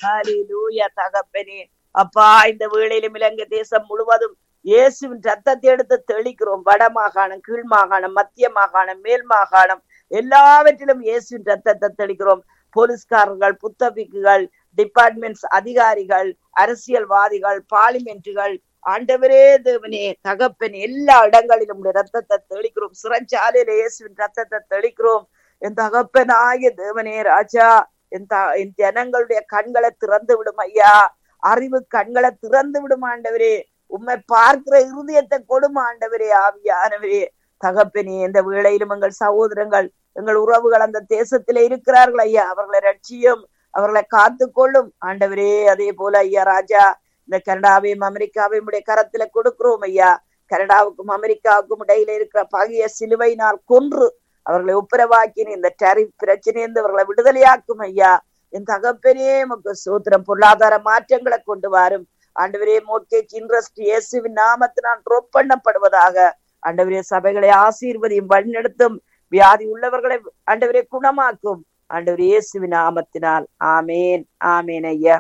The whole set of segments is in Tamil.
ஹalleluya தகப்பனே அப்பா இந்த வேளையிலும் இலங்கை தேசம் முழுவதும் இயேசுவின் ரத்தத்தை எடுத்து தெளிக்கிறோம் வட மாகாணம் கீழ் மாகாணம் மத்திய மாகாணம் மேல் மாகாணம் எல்லாவற்றிலும் இயேசுவின் ரத்தத்தை தெளிக்கிறோம் போலீஸ்காரர்கள் புத்தபிக்குகள் டிபார்ட்மெண்ட்ஸ் அதிகாரிகள் அரசியல்வாதிகள் பார்லிமெண்ட்டுகள் ஆண்டவரே தேவனே தகப்பன் எல்லா இடங்களிலும் உடைய ரத்தத்தை தெளிக்கிறோம் சிறைச்சாலையில இயேசுவின் ரத்தத்தை தெளிக்கிறோம் என் தகப்பன் ஆகிய தேவனே ராஜா என் த என் ஜனங்களுடைய கண்களை திறந்து விடும் ஐயா அறிவு கண்களை திறந்து விடும் ஆண்டவரே உம்மை பார்க்கிற இருதயத்தை கொடுமா ஆண்டவரே ஆவியானவரே தகப்பனே இந்த வேளையிலும் எங்கள் சகோதரங்கள் எங்கள் உறவுகள் அந்த தேசத்திலே இருக்கிறார்கள் ஐயா அவர்களை ரட்சியும் அவர்களை காத்து கொள்ளும் ஆண்டவரே அதே போல ஐயா ராஜா இந்த கனடாவையும் அமெரிக்காவையும் உடைய கரத்துல கொடுக்கிறோம் ஐயா கனடாவுக்கும் அமெரிக்காவுக்கும் இடையில இருக்கிற பகைய சிலுவையினால் கொன்று அவர்களை ஒப்புரவாக்கின இந்த டரிஃப் பிரச்சனையிலிருந்து அவர்களை விடுதலையாக்கும் ஐயா என் தகப்பனே உமக்கு சூத்திரம் பொருளாதார மாற்றங்களை கொண்டு வரும் ஆண்டவரே மோட்கேஜ் இன்ட்ரெஸ்ட் இயேசுவின் நாமத்தினால் ட்ரோப் பண்ணப்படுவதாக ஆண்டவரே சபைகளை ஆசீர்வதியும் வழிநடத்தும் வியாதி உள்ளவர்களை ஆண்டவரே குணமாக்கும் ஆண்டவர் இயேசுவின் நாமத்தினால் ஆமேன் ஆமேன் ஐயா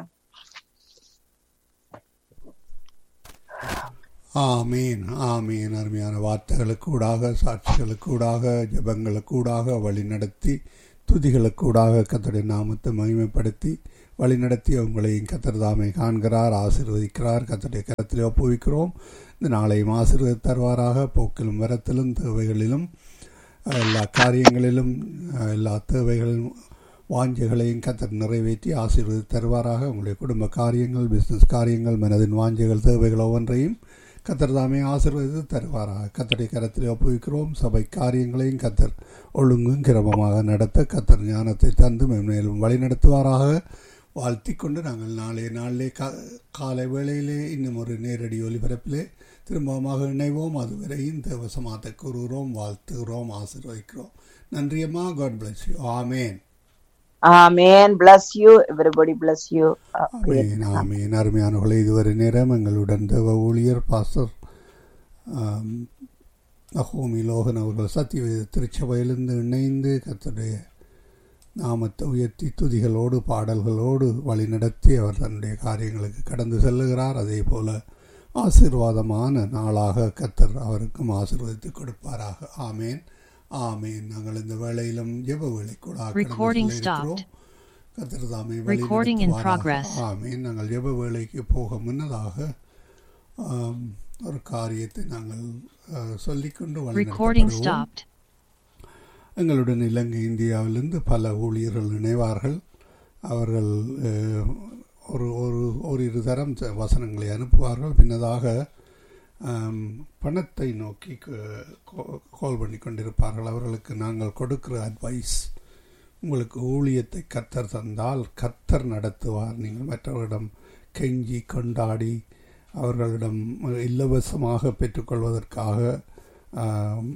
ஆமீன் ஆமீன் அருமையான வார்த்தைகளுக்கூடாக சாட்சிகளுக்கூடாக ஜபங்களுக்கூடாக வழிநடத்தி துதிகளுக்கூடாக கத்தருடைய நாமத்தை மகிமைப்படுத்தி வழிநடத்தி உங்களையும் கத்தர் தாமை காண்கிறார் ஆசீர்வதிக்கிறார் கத்தருடைய கரத்தில் ஒப்புவிக்கிறோம் இந்த நாளையும் ஆசீர்வதி தருவாராக போக்கிலும் வரத்திலும் தேவைகளிலும் எல்லா காரியங்களிலும் எல்லா தேவைகளிலும் வாஞ்சைகளையும் கத்தர் நிறைவேற்றி ஆசீர்வதி தருவாராக உங்களுடைய குடும்ப காரியங்கள் பிஸ்னஸ் காரியங்கள் மனதின் வாஞ்சைகள் தேவைகள் ஒவ்வொன்றையும் கத்தர் தாமே ஆசீர்வதித்து தருவாராக கத்தருடைய கரத்தில் ஒப்புவிக்கிறோம் சபை காரியங்களையும் கத்தர் ஒழுங்கும் கிரமமாக நடத்த கத்தர் ஞானத்தை தந்து மேலும் வழி நடத்துவாராக வாழ்த்தி கொண்டு நாங்கள் நாளைய நாளிலே கா காலை வேளையிலே இன்னும் ஒரு நேரடி ஒலிபரப்பிலே திரும்பமாக இணைவோம் அதுவரை இந்த வசமாத்தை கூறுகிறோம் வாழ்த்துகிறோம் ஆசீர்வதிக்கிறோம் நன்றியம்மா காட் பிளஸ் யூ ஆமேன் ஆமேன் bless you everybody bless you ஆமேன் ஆமேன் அருமையானவர்களே இதுவரை நேரம் எங்களுடன் தேவ ஊழியர் பாஸ்டர் நகோமி லோகன் அவர்கள் சத்தியவேத திருச்சபையிலிருந்து இணைந்து கத்தருடைய நாமத்தை உயர்த்தி துதிகளோடு பாடல்களோடு வழிநடத்தி அவர் தன்னுடைய காரியங்களுக்கு கடந்து செல்லுகிறார் அதே போல ஆசீர்வாதமான நாளாக கத்தர் அவருக்கும் ஆசீர்வதித்து கொடுப்பாராக ஆமேன் ஆமேன் நாங்கள் இந்த வேளையிலும் ஜெப வேலை கூட Recording stopped. கத்தர் தாமே Recording in progress. ஆமேன் நாங்கள் ஜெப வேலைக்கு போக முன்னதாக ஆம், ஒரு காரியத்தை நாங்கள் அஹ், சொல்லிக்கொண்டு Recording வழிநடத்தப்படுவோம் stopped. எங்களுடன் இலங்கை இந்தியாவிலிருந்து பல ஊழியர்கள் இணைவார்கள் அவர்கள் அஹ், ஒரு ஒரு ஓரிரு தரம் ச- வசனங்களை அனுப்புவார்கள் பின்னதாக ஆம், பணத்தை நோக்கி க- கோ- கால் பண்ணி கொண்டிருப்பார்கள் அவர்களுக்கு நாங்கள் கொடுக்கிற அட்வைஸ் உங்களுக்கு ஊழியத்தை கத்தர் தந்தால் கத்தர் நடத்துவார் நீங்கள் மற்றவர்களிடம் கெஞ்சி கொண்டாடி அவர்களிடம் இலவசமாக பெற்றுக்கொள்வதற்காக ஆம்,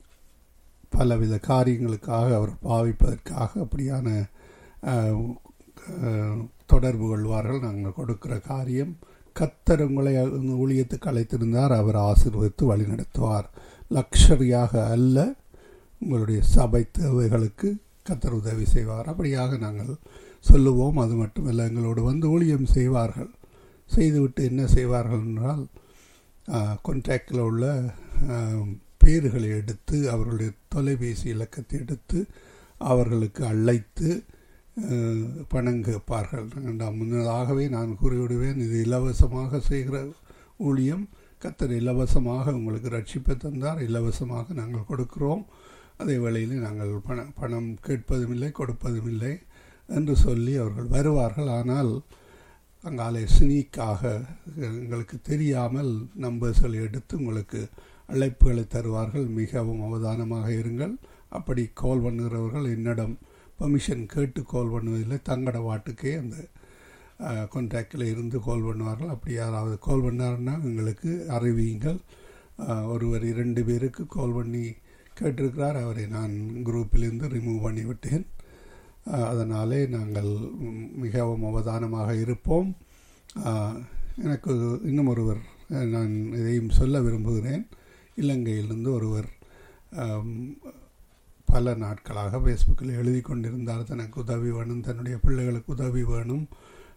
பலவித காரியங்களுக்காக அவர் பாவிப்பதற்காக அப்படியான அஹ், அஹ், தொடர்பு கொள்வார்கள் நாங்கள் கொடுக்கிற காரியம் கத்தர் உங்களை இந்த ஊழியத்துக்கு அழைத்திருந்தார் அவர் ஆசீர்வதித்து வழிநடத்துவார் லக்ஷரியாக அல்ல உங்களுடைய சபை தேவைகளுக்கு கத்தர் உதவி செய்வார் அப்படியாக நாங்கள் சொல்லுவோம் அது மட்டுமல்ல எங்களோடு வந்து ஊழியம் செய்வார்கள் செய்துவிட்டு என்ன செய்வார்கள் என்றால் கான்டாக்டில் உள்ள ஆஹ், பேர்களை எடுத்து அவர்களுடைய தொலைபேசி இலக்கத்தை எடுத்து அவர்களுக்கு அழைத்து ஆஹ், பணம் கேட்பார்கள் நான் முன்னதாகவே நான் கூறிவிடுவேன் இது இலவசமாக செய்கிற ஊழியம் கத்தர் இலவசமாக உங்களுக்கு ரட்சிப்பை தந்தார் இலவசமாக நாங்கள் கொடுக்கிறோம் அதே வேளையில் நாங்கள் பணம் பணம் கேட்பதும் இல்லை கொடுப்பதும் இல்லை என்று சொல்லி அவர்கள் வருவார்கள் ஆனால் அங்காலே சினிக்காக எங்களுக்கு தெரியாமல் நம்பர்ஸ்களை எடுத்து உங்களுக்கு அழைப்புகளை தருவார்கள் மிகவும் அவதானமாக இருங்கள் அப்படி கால் பண்ணுகிறவர்கள் என்னிடம் பர்மிஷன் கேட்டு கால் பண்ணுவதில்லை தங்கட வாட்டுக்கே அந்த கான்டாக்டில் இருந்து கால் பண்ணுவார்கள் அப்படி யாராவது கால் பண்ணாருன்னா எங்களுக்கு அறிவியுங்கள் அஹ், ஒருவர் இரண்டு பேருக்கு கால் பண்ணி கேட்டிருக்கிறார் அவரை நான் குரூப்பிலிருந்து ரிமூவ் பண்ணிவிட்டேன் அஹ், அதனாலே நாங்கள் ம், மிகவும் அவதானமாக இருப்போம் அஹ், எனக்கு இன்னும் ஒருவர் அஹ், நான் இதையும் சொல்ல விரும்புகிறேன் இலங்கையிலிருந்து ஒருவர் அம், பல நாட்களாக ஃபேஸ்புக்கில் எழுதி கொண்டிருந்தார் தனக்கு உதவி வேணும் தன்னுடைய பிள்ளைகளுக்கு உதவி வேணும்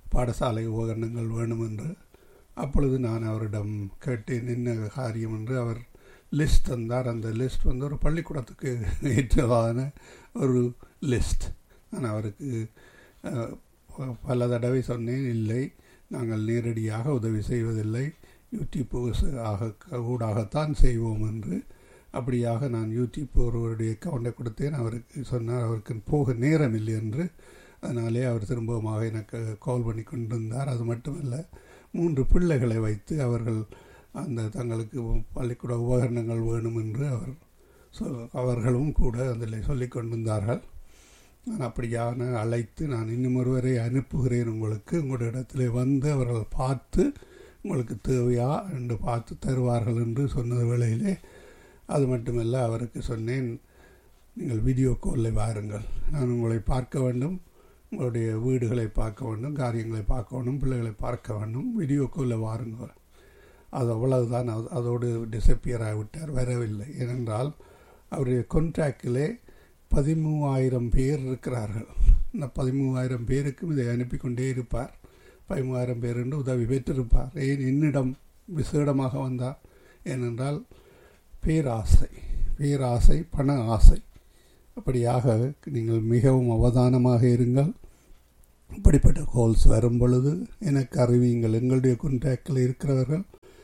பாடசாலை உபகரணங்கள் வேணும் என்று அப்பொழுது நான் அவரிடம் கேட்டேன் என்ன காரியம் என்று அவர் லிஸ்ட் தந்தார் அந்த லிஸ்ட் வந்து ஒரு பள்ளிக்கூடத்துக்கு ஏற்றதான ஒரு லிஸ்ட் நான் அவருக்கு அஹ், பல தடவை சொன்னேன் இல்லை நாங்கள் நேரடியாக உதவி செய்வதில்லை யூடியூப் ஆக ஊடாகத்தான் செய்வோம் என்று அப்படியாக நான் யூடியூப் ஒருவருடைய அக்கௌண்ட்டை கொடுத்தேன் அவருக்கு சொன்னார் அவருக்கு போக நேரம் இல்லை என்று அதனாலே அவர் திரும்பவுமாக எனக்கு கால் பண்ணி கொண்டிருந்தார் அது மட்டுமல்ல மூன்று பிள்ளைகளை வைத்து அவர்கள் அந்த தங்களுக்கு பள்ளிக்கூட உபகரணங்கள் வேணும் என்று அவர் சொ- அவர்களும் கூட அதில் சொல்லிக் கொண்டிருந்தார்கள் நான் அப்படியான அழைத்து நான் இன்னும் ஒருவரை அனுப்புகிறேன் உங்களுக்கு உங்களுடைய இடத்துல வந்து அவர்கள் பார்த்து உங்களுக்கு தேவையா என்று பார்த்து தருவார்கள் என்று சொன்ன வேளையிலே அது மட்டுமல்ல அவருக்கு சொன்னேன் நீங்கள் வீடியோ காலில் வாருங்கள் நான் உங்களை பார்க்க வேண்டும் உங்களுடைய வீடுகளை பார்க்க வேண்டும் காரியங்களை பார்க்க வேண்டும் பிள்ளைகளை பார்க்க வேண்டும் வீடியோ காலில் வாருங்கள் அது அவ்வளவுதான் அது- அதோடு டிசப்பியர் ஆகிவிட்டார் வரவில்லை ஏனென்றால் அவருடைய கொன்ட்ராக்டிலே பதிமூவாயிரம் பேர் இருக்கிறார்கள் இந்த பதிமூவாயிரம் பேருக்கும் இதை அனுப்பி கொண்டே இருப்பார் பதிமூவாயிரம் பேர் என்று உதவி பெற்றிருப்பார் ஏன் என்னிடம் விசேடமாக வந்தார் ஏனென்றால் பேராசை பேராசை பண ஆசை அப்படியாக நீங்கள் மிகவும் அவதானமாக இருங்கள் இப்படிப்பட்ட கால்ஸ் வரும் பொழுது எனக்கு அறிவியுங்கள் எங்களுடைய குண்டாக்கில் இருக்கிறவர்கள்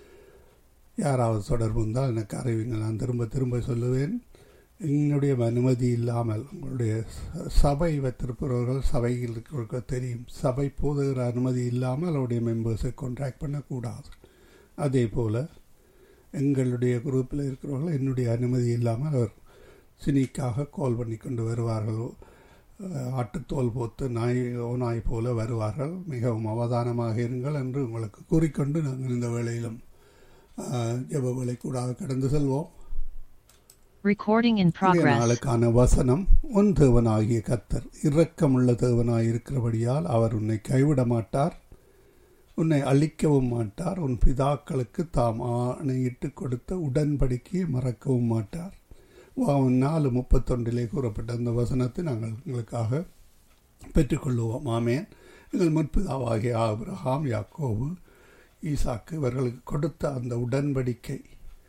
யாராவது தொடர்பு இருந்தால் எனக்கு அறிவிங்கள் நான் திரும்ப திரும்ப சொல்லுவேன் என்னுடைய அனுமதி இல்லாமல் உங்களுடைய ச- சபை வைத்திருப்பவர்கள் சபையில் இருக்கிறவர்கள் தெரியும் சபை போதுகிற அனுமதி இல்லாமல் அவருடைய மெம்பர்ஸை கான்டாக்ட் பண்ணக்கூடாது அதே போல் எங்களுடைய குரூப்பில் இருக்கிறவர்கள் என்னுடைய அனுமதி இல்லாமல் அவர் சினிக்காக கால் பண்ணி கொண்டு வருவார்கள் அஹ், ஆட்டுத்தோல் போத்து நாய் ஓநாய் போல வருவார்கள் மிகவும் அவதானமாக இருங்கள் என்று உங்களுக்கு கூறிக்கொண்டு நாங்கள் இந்த வேளையிலும் அஹ், ஜெப வேலை கூட கடந்து செல்வோம் Recording in இன்றைய progress. நாளுக்கான வசனம் உன் தேவனாகிய கர்த்தர் இரக்கமுள்ள தேவனாய் இருக்கிறபடியால் அவர் உன்னை கைவிட மாட்டார் உன்னை அழிக்கவும் மாட்டார் உன் பிதாக்களுக்கு தாம் ஆணையிட்டு கொடுத்த உடன்படிக்கையை மறக்கவும் மாட்டார் வாவன் நாலு முப்பத்தொன்றிலே கூறப்பட்ட அந்த வசனத்தை நாங்கள் உங்களுக்காக பெற்றுக்கொள்ளுவோம் ஆமேன் எங்கள் முற்பிதாவாகிய ஆபிரகாம் யாக்கோபு ஈசாக்கு இவர்களுக்கு கொடுத்த அந்த உடன்படிக்கை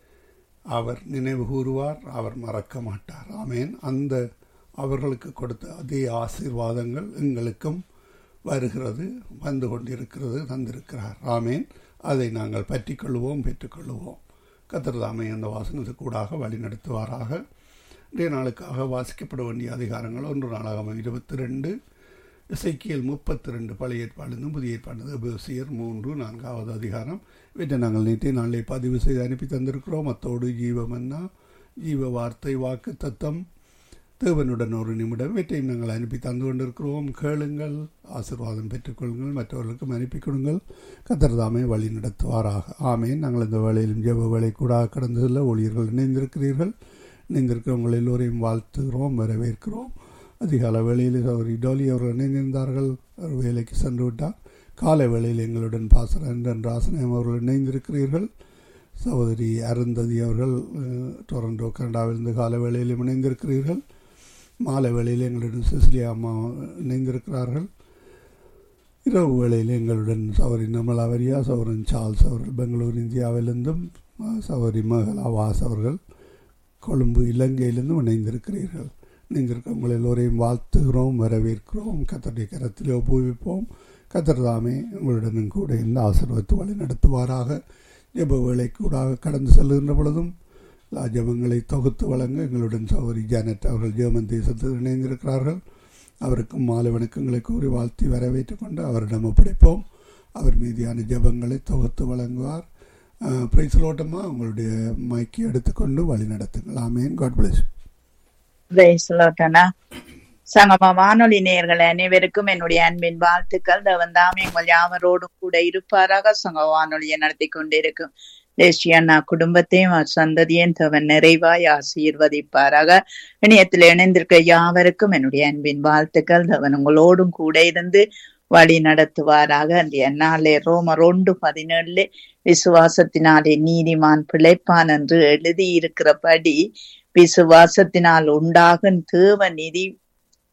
அவர் நினைவு கூறுவார் அவர் மறக்க மாட்டார் ஆமேன் அந்த அவர்களுக்கு கொடுத்த அதே ஆசீர்வாதங்கள் எங்களுக்கும் வருகிறது வந்து கொண்டிருக்கிறது தந்திருக்கிறார் ஆமேன் அதை நாங்கள் பற்றிக்கொள்வோம் பெற்றுக்கொள்வோம் கத்திரதாமை அந்த வாசனத்துக்கூடாக வழி நடத்துவாராக இன்றைய நாளுக்காக வாசிக்கப்பட வேண்டிய அதிகாரங்கள் ஒன்று நாளாகம இருபத்தி ரெண்டு இசைக்கியல் முப்பத்தி ரெண்டு பழைய ஏற்பாடு புதிய ஏற்பாடு எபேசியர் மூன்று நான்காவது அதிகாரம் இவற்றை நாங்கள் நேற்றைய நாளை பதிவு செய்து அனுப்பி தந்திருக்கிறோம் அத்தோடு ஜீவமன்னா ஜீவ வார்த்தை வாக்கு தத்தம் தேவனுடன் ஒரு நிமிடம் இவற்றையும் நாங்கள் அனுப்பி தந்து கொண்டிருக்கிறோம் கேளுங்கள் ஆசீர்வாதம் பெற்றுக்கொள்ளுங்கள் மற்றவர்களுக்கும் அனுப்பி கொடுங்கள் கத்தர்தாமே வழி நடத்துவாராக ஆமேன் நாங்கள் இந்த வேளையிலும் ஜெப வேலை கூட கடந்து செல்ல ஊழியர்கள் இணைந்திருக்கிறீர்கள் இணைந்திருக்கிறவங்கள் எல்லோரையும் வாழ்த்துகிறோம் வரவேற்கிறோம் அதிகால வேளையில் அவர் டோலி அவர்கள் இணைந்திருந்தார்கள் அவர் வேலைக்கு சென்று விட்டார் காலை வேளையில் எங்களுடன் பாசரன் ராசனம் அவர்கள் இணைந்திருக்கிறீர்கள் சகோதரி அருந்ததி அவர்கள் அஹ், டொரண்டோ கனடாவிலிருந்து காலை வேளையிலும் இணைந்திருக்கிறீர்கள் மாலை வேளையில் எங்களுடன் சிசிலியா அம்மா இணைந்திருக்கிறார்கள் இரவு வேளையில் எங்களுடன் சௌரி நிர்மலாவரியா சௌரன் சார்ல்ஸ் அவர்கள் பெங்களூர் இந்தியாவிலிருந்தும் அஹ், சௌரி மகளா வாஸ் அவர்கள் கொழும்பு இலங்கையிலிருந்தும் இணைந்திருக்கிறீர்கள் இணைந்திருக்க உங்கள் எல்லோரையும் வாழ்த்துகிறோம் வரவேற்கிறோம் கத்தருடைய கரத்தில் ஒப்புவிப்போம் கத்தர் தாமே உங்களுடனும் கூட இந்த ஆசீர்வத்து வழி நடத்துவாராக ஜெப வேலை கூடாக கடந்து செல்கின்ற பொழுதும் எல்லா ஜெபங்களை தொகுத்து வழங்க எங்களுடன் சௌரி ஜானட் அவர்கள் ஜெர்மன் தேசத்தில் இணைந்திருக்கிறார்கள் அவருக்கும் மாலை வணக்கங்களை கூறி வாழ்த்தி வரவேற்றுக் கொண்டு அவரிடம் ஒப்படைப்போம் அவர் மீதியான ஜெபங்களை தொகுத்து வழங்குவார் பிரைஸ்லோட்டமாக உங்களுடைய மைக்கை எடுத்துக்கொண்டு வழி நடத்துங்கள் ஆமேன் காட் பிளஸ் பிரைஸ் லார்ட் சங்கம வானொலி நேயர்கள் அனைவருக்கும் என்னுடைய அன்பின் வாழ்த்துக்கள் தேவன் தாமே உங்கள் யாவரோடும் கூட இருப்பாராக சங்க வானொலியை நடத்தி கொண்டிருக்கும் தேசிய அண்ணா குடும்பத்தையும் அவர் சந்ததியும் தேவன் நிறைவாய் ஆசீர்வதிப்பாராக இணையத்தில் இணைந்திருக்க யாவருக்கும் என்னுடைய அன்பின் வாழ்த்துக்கள் தேவன் உங்களோடும் கூட இருந்து வழி நடத்துவாராக அந்த நாளே ரோமர் ஒன்று பதினேழு விசுவாசத்தினாலே நீதிமான் பிழைப்பான் என்று எழுதியிருக்கிறபடி விசுவாசத்தினால் உண்டாகும் தேவ நிதி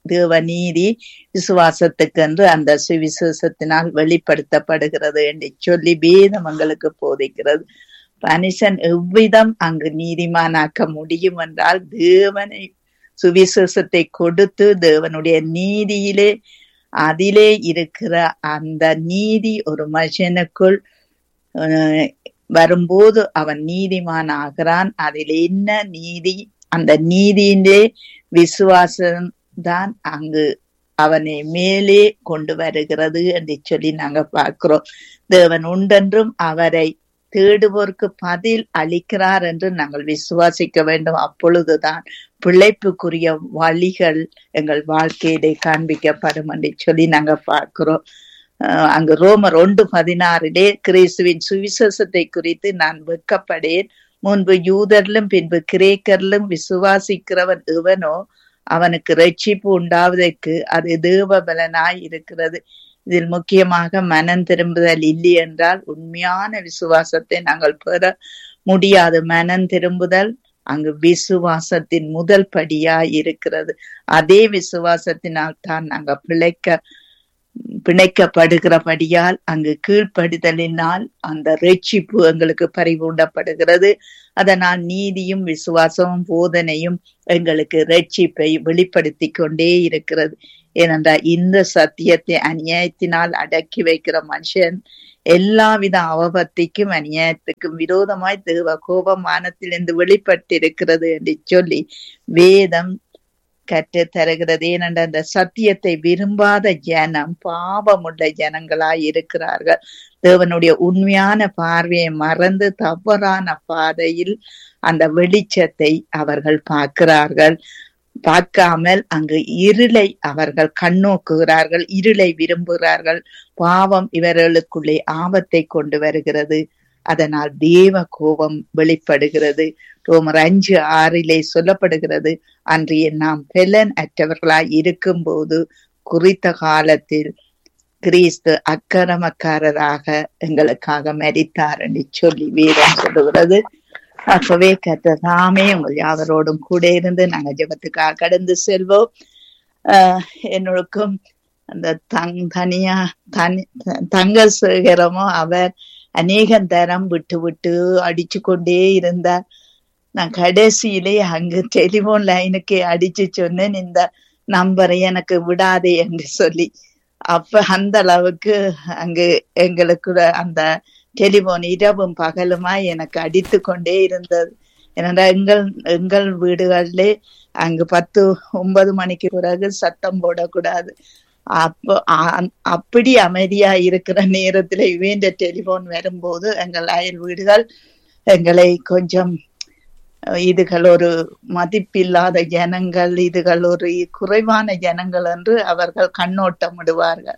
தேவ நீதி விசுவாசத்துக்கென்று அந்த சுவிசேஷத்தினால் வெளிப்படுத்தப்படுகிறது என்று சொல்லி வேதம் எங்களுக்கு போதிக்கிறது மனுஷன் எவ்விதம் அங்கு நீதிமானாக்க முடியும் என்றால் தேவனை சுவிசேஷத்தை கொடுத்து தேவனுடைய நீதியிலே அதிலே இருக்கிற அந்த நீதி ஒரு மனுஷனுக்குள் அஹ், வரும்போது அவன் நீதிமான் ஆகிறான் அதில் என்ன நீதி அந்த நீதியிலே விசுவாசம் தான் அங்கு அவனை மேலே கொண்டு வருகிறது என்று சொல்லி நாங்க பார்க்கிறோம் தேவன் உண்டென்றும் அவரை தேடுவோருக்கு பதில் அளிக்கிறார் என்று நாங்கள் விசுவாசிக்க வேண்டும் அப்பொழுதுதான் பிழைப்புக்குரிய வழிகள் எங்கள் வாழ்க்கையிலே காண்பிக்கப்படும் என்று சொல்லி நாங்க பார்க்கிறோம் அஹ் அங்கு ரோமர் ஒன்று பதினாறிலே கிறிஸ்துவின் சுவிசேஷத்தை குறித்து நான் வெட்கப்படேன் முன்பு யூதரிலும் பின்பு கிரேக்கரிலும் விசுவாசிக்கிறவன் எவனோ அவனுக்கு ரட்சிப்பு உண்டாவதற்கு அது தேவ பலனாய் இருக்கிறது இதில் முக்கியமாக மனம் திரும்புதல் இல்லை என்றால் உண்மையான விசுவாசத்தை நாங்கள் பெற முடியாது மனம் திரும்புதல் அங்கு விசுவாசத்தின் முதல் படியாய் இருக்கிறது அதே விசுவாசத்தினால் தான் நாங்க பிழைக்க பிணைக்கப்படுகிறபடியால் அங்கு கீழ்ப்படிதலினால் அந்த ரட்சிப்பு எங்களுக்கு பறிகூண்டப்படுகிறது அதனால் நீதியும் விசுவாசமும் போதனையும் எங்களுக்கு ரட்சிப்பை வெளிப்படுத்தி கொண்டே இருக்கிறது ஏனென்றால் இந்த சத்தியத்தை அநியாயத்தினால் அடக்கி வைக்கிற மனுஷன் எல்லாவித அவபத்திக்கும் அநியாயத்துக்கும் விரோதமாய் தேவ கோபம் வானத்திலிருந்து வெளிப்பட்டிருக்கிறது என்று சொல்லி வேதம் கற்று தருகிறது ஏனென்ற அந்த சத்தியத்தை விரும்பாத ஜனம் பாவமுள்ள ஜனங்களாய் இருக்கிறார்கள் தேவனுடைய உண்மையான பார்வையை மறந்து தவறான பாதையில் அந்த வெளிச்சத்தை அவர்கள் பார்க்கிறார்கள் பார்க்காமல் அங்கு இருளை அவர்கள் கண்ணோக்குகிறார்கள் இருளை விரும்புகிறார்கள் பாவம் இவர்களுக்குள்ளே ஆபத்தை கொண்டு வருகிறது அதனால் தேவ கோபம் வெளிப்படுகிறது ரோமர் அஞ்சு ஆறிலே சொல்லப்படுகிறது அன்றைய நாம் பெலன் அற்றவர்களாய் இருக்கும்போது குறித்த காலத்தில் கிறிஸ்து அக்கிரமக்காரராக எங்களுக்காக மரித்தார் என்று சொல்லி வீரம் சொல்லுகிறது ஆகவே கத்த தாமே உங்கள் யாவரோடும் கூட இருந்து நாங்க ஜெபத்துக்காக கடந்து செல்வோம் ஆஹ் என்னோடுக்கும் அந்த தங் தனியா தனி தங்க சேகரமோ அவர் அநேக தரம் விட்டு விட்டு அடிச்சு கொண்டே இருந்தார் நான் கடைசியிலே அங்கு டெலிபோன் லைனுக்கு அடிச்சு சொன்னேன் இந்த நம்பரை எனக்கு விடாதே என்று சொல்லி அப்ப அந்த அளவுக்கு அங்கு எங்களுக்கு அந்த டெலிபோன் இரவும் பகலுமா எனக்கு அடித்து கொண்டே இருந்தது ஏனென்றால் எங்கள் எங்கள் வீடுகளிலே அங்கு பத்து ஒன்பது மணிக்கு பிறகு சத்தம் போடக்கூடாது அப்போ அ- அப்படி அமைதியா இருக்கிற நேரத்துல இவேண்ட டெலிபோன் வரும்போது எங்கள் அயல் வீடுகள் எங்களை கொஞ்சம் அஹ், இதுகள் ஒரு மதிப்பில்லாத ஜனங்கள் இதுகள் ஒரு குறைவான ஜனங்கள் என்று அவர்கள் கண்ணோட்டம் விடுவார்கள்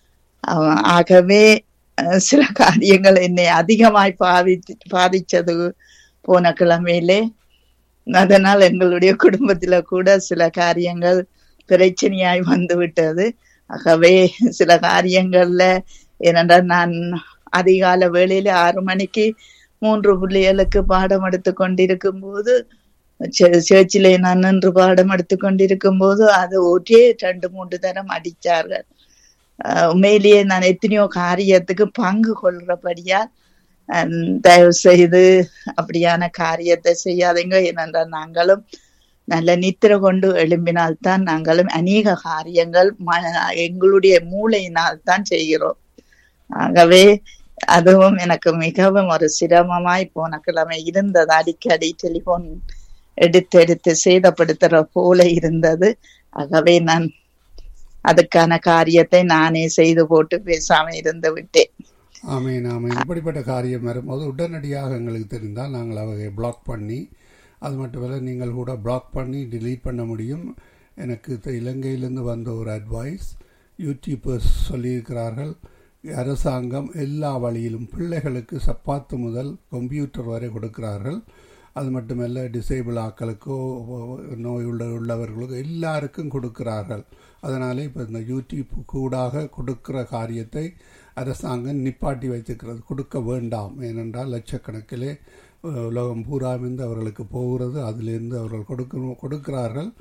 அவ- ஆகவே அஹ், சில காரியங்கள் என்னை அதிகமாய் பாதிச்சு பாதிச்சது போன கிழமையிலே அதனால் எங்களுடைய குடும்பத்துல கூட சில காரியங்கள் பிரச்சனையாய் வந்து விட்டது ஆகவே சில காரியங்கள்ல ஏனென்றால் நான் அதிகால வேளையில ஆறு மணிக்கு மூன்று பிள்ளைகளுக்கு பாடம் எடுத்து கொண்டிருக்கும் போது சே- சேர்ச்சிலே நான் நின்று பாடம் எடுத்து கொண்டிருக்கும் போது அது ஒரே ரெண்டு மூன்று தரம் அடிச்சார்கள் ஆஹ் உண்மையிலேயே நான் எத்தனையோ காரியத்துக்கு பங்கு கொள்றபடியால் ஹம், தயவு செய்து அப்படியான காரியத்தை செய்யாதீங்க ஏனென்றால் நாங்களும் நல்ல நித்திரை கொண்டு எழும்பினால்தான் நாங்களும் அநேக காரியங்கள் ம- எங்களுடைய மூளையினால் தான் செய்கிறோம் ஆகவே அதுவும் எனக்கு மிகவும் ஒரு சிரமமாய் போன கிழமை இருந்தது அடிக்கடி டெலிபோன் எடுத்து எடுத்து சேதப்படுத்துற போல இருந்தது ஆகவே நான் அதுக்கான காரியத்தை நானே செய்து போட்டு பேசாம இருந்து விட்டேன் ஆமீன் ஆமீன் இப்படிப்பட்ட காரியம் வரும்போது உடனடியாக எங்களுக்கு தெரிந்தால் நாங்கள் அவையை பிளாக் பண்ணி அது மட்டுமல்ல நீங்கள் கூட பிளாக் பண்ணி delete பண்ண முடியும் எனக்கு த- இலங்கையிலிருந்து வந்த ஒரு அட்வைஸ் யூடியூபர்ஸ் சொல்லியிருக்கிறார்கள் அரசாங்கம் எல்லா வழியிலும் பிள்ளைகளுக்கு சப்பாத்து முதல் கம்ப்யூட்டர் வரை கொடுக்கிறார்கள் அது மட்டுமல்ல டிசேபிள் ஆக்களுக்கோ நோய் உள்ள உள்ளவர்களுக்கோ எல்லாருக்கும் கொடுக்கிறார்கள் அதனாலே இப்போ இந்த யூடியூப் கூடாக கொடுக்கிற காரியத்தை அரசாங்கம் நிப்பாட்டி வைத்திருக்கிறது கொடுக்க வேண்டாம் ஏனென்றால் லட்சக்கணக்கிலே அஹ், உலகம் பூராமிருந்து அவர்களுக்கு போகிறது அதிலிருந்து அவர்கள் கொடுக்க கொடுக்கிறார்கள்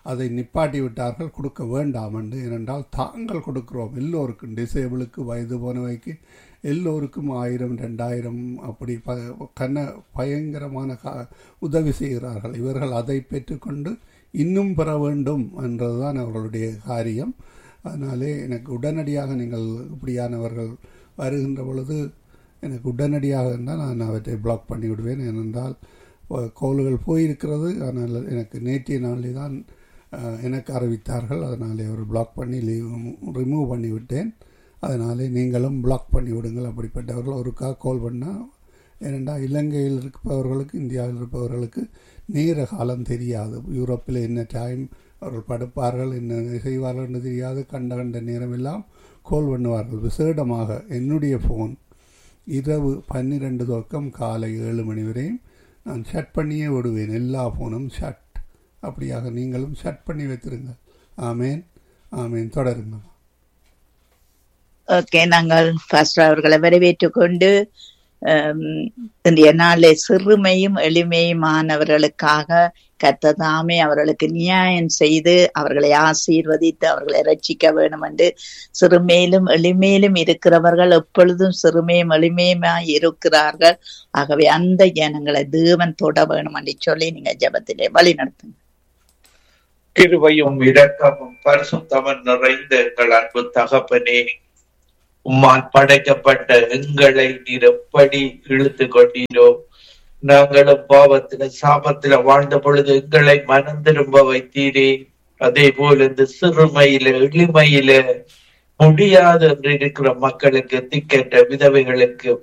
அதை நிப்பாட்டி விட்டார்கள் கொடுக்க வேண்டாம் என்று ஏனென்றால் தாங்கள் கொடுக்கிறோம் எல்லோருக்கும் டிசேபிளுக்கு வயது போனவைக்கு எல்லோருக்கும் ஆயிரம் ரெண்டாயிரம் அப்படி ப கன பயங்கரமான கா உதவி செய்கிறார்கள் இவர்கள் அதை பெற்றுக்கொண்டு இன்னும் பெற வேண்டும் என்றதுதான் அவர்களுடைய காரியம் அதனாலே எனக்கு உடனடியாக நீங்கள் இப்படியானவர்கள் வருகின்ற பொழுது எனக்கு உடனடியாக இருந்தால் நான் அவற்றை பிளாக் பண்ணி விடுவேன் ஏனென்றால் கோல்கள் போயிருக்கிறது ஆனால் எனக்கு நேற்றைய நாளில் தான் எனக்கு அறிவித்தார்கள் அதனாலே அவர் பிளாக் பண்ணி லீவ் ரிமூவ் பண்ணி விட்டேன் அதனாலே நீங்களும் பிளாக் பண்ணி விடுங்கள் அப்படிப்பட்டவர்கள் ஒருக்கா கால் பண்ணால் ஏனென்றால் இலங்கையில் இருப்பவர்களுக்கு இந்தியாவில் இருப்பவர்களுக்கு நேர காலம் தெரியாது யூரோப்பில் என்ன டைம் அவர்கள் படுப்பார்கள் என்ன செய்வார்கள் என்று தெரியாது கண்ட கண்ட நேரமெல்லாம் கோல் பண்ணுவார்கள் விசேடமாக என்னுடைய ஃபோன் இரவு பன்னிரெண்டு துவக்கம் காலை ஏழு மணி வரையும் நான் ஷட் பண்ணியே விடுவேன் எல்லா ஃபோனும் ஷட் அப்படியாக நீங்களும் ஷட் பண்ணி வைத்திருங்க ஆமேன் ஆமேன் தொடருங்க ஓகே நாங்கள் பாஸ்டர் அவர்களை வரவேற்றுக் கொண்டு இன்றைய நாளில் சிறுமையும் எளிமையுமானவர்களுக்காக கத்ததாமே அவர்களுக்கு நியாயம் செய்து அவர்களை ஆசீர்வதித்து அவர்களை ரட்சிக்க வேண்டும் என்று சிறுமேலும் எளிமையிலும் இருக்கிறவர்கள் எப்பொழுதும் சிறுமையும் எளிமையுமாய் இருக்கிறார்கள் ஆகவே அந்த ஜனங்களை தேவன் தொட வேணும் என்று சொல்லி நீங்க ஜபத்திலே வழி நடத்துங்க கிருபையும் இரக்கமும் பரிசுத்தவன் நிறைந்த எங்கள் அன்பு தகப்பனே உம்மால் படைக்கப்பட்ட எங்களை நீர் எப்படி இழுத்து கொண்டீரோ நாங்களும் பாவத்தில சாபத்தில வாழ்ந்த பொழுது எங்களை மனம் திரும்ப வைத்தீரே அதே போல இந்த சிறுமையில எளிமையில முடியாது என்று இருக்கிற மக்களுக்கு திக்கற்ற விதவைகளுக்கு